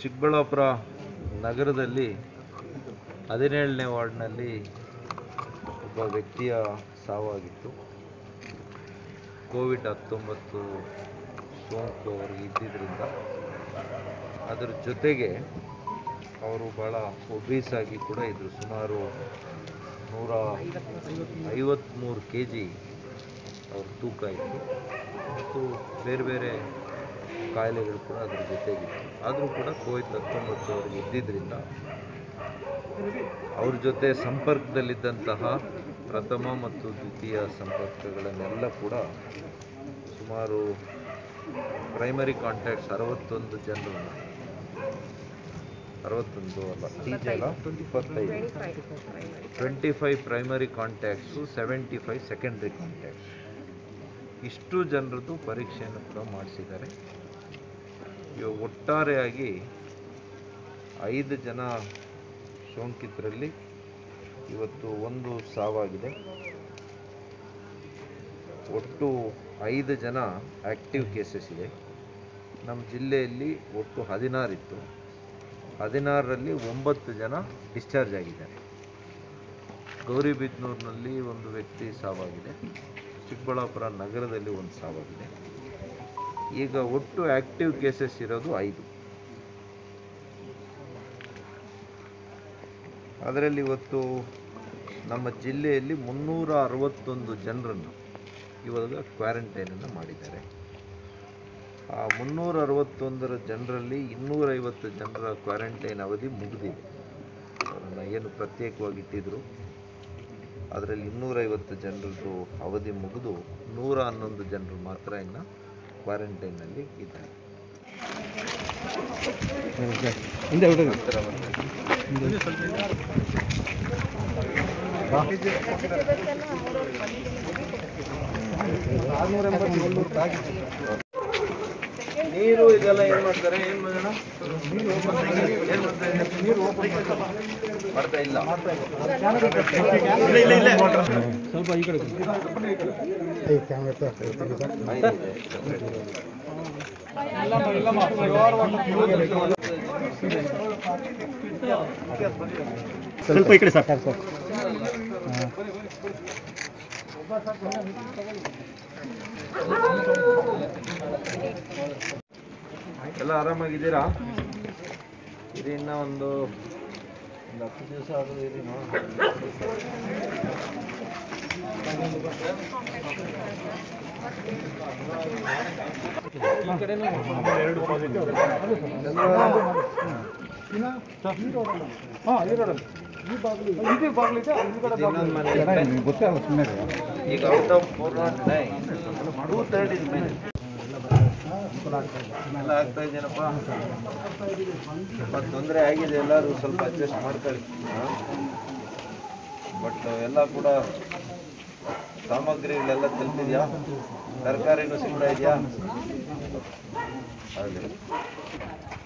ಚಿಕ್ಕಬಳ್ಳಾಪುರ ನಗರದಲ್ಲಿ ಹದಿನೇಳನೇ ವಾರ್ಡ್ನಲ್ಲಿ ಒಬ್ಬ ವ್ಯಕ್ತಿಯ ಸಾವಾಗಿತ್ತು ಕೋವಿಡ್ ಹತ್ತೊಂಬತ್ತು ಸೋಂಕು ಅವರಿಗೆ ಇದ್ದಿದ್ದರಿಂದ ಅದರ ಜೊತೆಗೆ ಅವರು ಭಾಳ ಒಬೀಸ್ ಆಗಿ ಕೂಡ ಇದ್ದರು ಸುಮಾರು ನೂರ ಐವತ್ತ್ಮೂರು ಕೆ ಜಿ ಅವ್ರ ತೂಕ ಇತ್ತು ಮತ್ತು ಬೇರೆ ಬೇರೆ ಕಾಯಿಲೆಗಳು ಕೂಡ ಅದ್ರ ಜೊತೆಗಿತ್ತು ಆದರೂ ಕೂಡ ಕೋವಿಡ್ ಹತ್ತೊಂಬತ್ತು ಅವ್ರಿಗೆ ಇದ್ದಿದ್ದರಿಂದ ಅವ್ರ ಜೊತೆ ಸಂಪರ್ಕದಲ್ಲಿದ್ದಂತಹ ಪ್ರಥಮ ಮತ್ತು ದ್ವಿತೀಯ ಸಂಪರ್ಕಗಳನ್ನೆಲ್ಲ ಕೂಡ ಸುಮಾರು ಪ್ರೈಮರಿ ಕಾಂಟ್ಯಾಕ್ಟ್ಸ್ ಅರವತ್ತೊಂದು ಜನರನ್ನು ಅರವತ್ತೊಂದು ಅಲ್ಲ ಟೀಚರ್ ಇಪ್ಪತ್ತೈದು twenty five primary contacts seventy five secondary contacts ಇಷ್ಟು ಜನರದ್ದು ಪರೀಕ್ಷೆಯನ್ನು ಕೂಡ ಮಾಡಿಸಿದ್ದಾರೆ ಇವಾಗ ಒಟ್ಟಾರೆಯಾಗಿ ಐದು ಜನ ಸೋಂಕಿತರಲ್ಲಿ ಇವತ್ತು ಒಂದು ಸಾವಾಗಿದೆ ಒಟ್ಟು ಐದು ಜನ ಆ್ಯಕ್ಟಿವ್ ಕೇಸಸ್ ಇದೆ ನಮ್ಮ ಜಿಲ್ಲೆಯಲ್ಲಿ ಒಟ್ಟು ಹದಿನಾರಿತ್ತು ಹದಿನಾರರಲ್ಲಿ ಒಂಬತ್ತು ಜನ ಡಿಸ್ಚಾರ್ಜ್ ಆಗಿದ್ದಾರೆ ಗೌರಿಬಿದನೂರಿನಲ್ಲಿ ಒಂದು ವ್ಯಕ್ತಿ ಸಾವಾಗಿದೆ ಚಿಕ್ಕಬಳ್ಳಾಪುರ ನಗರದಲ್ಲಿ ಒಂದು ಸಾವಾಗಿದೆ ಈಗ ಒಟ್ಟು ಆ್ಯಕ್ಟಿವ್ ಕೇಸಸ್ ಇರೋದು ಐದು ಅದರಲ್ಲಿ ಇವತ್ತು ನಮ್ಮ ಜಿಲ್ಲೆಯಲ್ಲಿ ಮುನ್ನೂರ ಅರವತ್ತೊಂದು ಜನರನ್ನು ಇವಾಗ ಕ್ವಾರಂಟೈನನ್ನು ಮಾಡಿದ್ದಾರೆ ಆ ಮುನ್ನೂರ ಅರವತ್ತೊಂದರ ಜನರಲ್ಲಿ ಇನ್ನೂರೈವತ್ತು ಜನರ ಕ್ವಾರಂಟೈನ್ ಅವಧಿ ಮುಗಿದಿದೆ ಅವರನ್ನು ಏನು ಪ್ರತ್ಯೇಕವಾಗಿ ಇಟ್ಟಿದ್ರು ಅದರಲ್ಲಿ ಇನ್ನೂರೈವತ್ತು ಜನರದ್ದು ಅವಧಿ ಮುಗಿದು ನೂರ ಹನ್ನೊಂದು ಜನರು ಮಾತ್ರ ಇನ್ನು ಕ್ವಾರಂಟೈನಲ್ಲಿ ಇದ್ದಾರೆ ನಂತರ ಮತ್ತೆ ನೀರು ಇದೆಲ್ಲ ಏನ್ ಮಾಡ್ತಾರೆ ಏನ್ ಮಾಡೋಣ ಏನ್ ಮಾಡ್ತಾರೆ ನೀರು ಮಾಡ್ತಾ ಇಲ್ಲ ಸ್ವಲ್ಪ ಈ ಕಡೆ ಸರ್ ಎಲ್ಲ ಆರಾಮಾಗಿದ್ದೀರಾ ಇದು ಇನ್ನ ಒಂದು ಒಂದು ಹತ್ತು ದಿವಸ ಆದರೂ ಇರಿ ಈಗ out of four naught nine two third is men ಎಲ್ಲ ಆಗ್ತಾ ಇದೆಯೇನಪ್ಪ ಸ್ವಲ್ಪ ತೊಂದರೆ ಆಗಿದೆ ಎಲ್ಲರೂ ಸ್ವಲ್ಪ ಅಡ್ಜಸ್ಟ್ ಮಾಡ್ಕೊಳ್ಳಿ ಬಟ್ ಎಲ್ಲ ಕೂಡ ಸಾಮಗ್ರಿಗಳೆಲ್ಲ ತಲುಪಿದ್ಯಾ ತರಕಾರಿನೂ ಸಿಗ್ತಾ ಇದೆಯಾ ಹಾಗೆ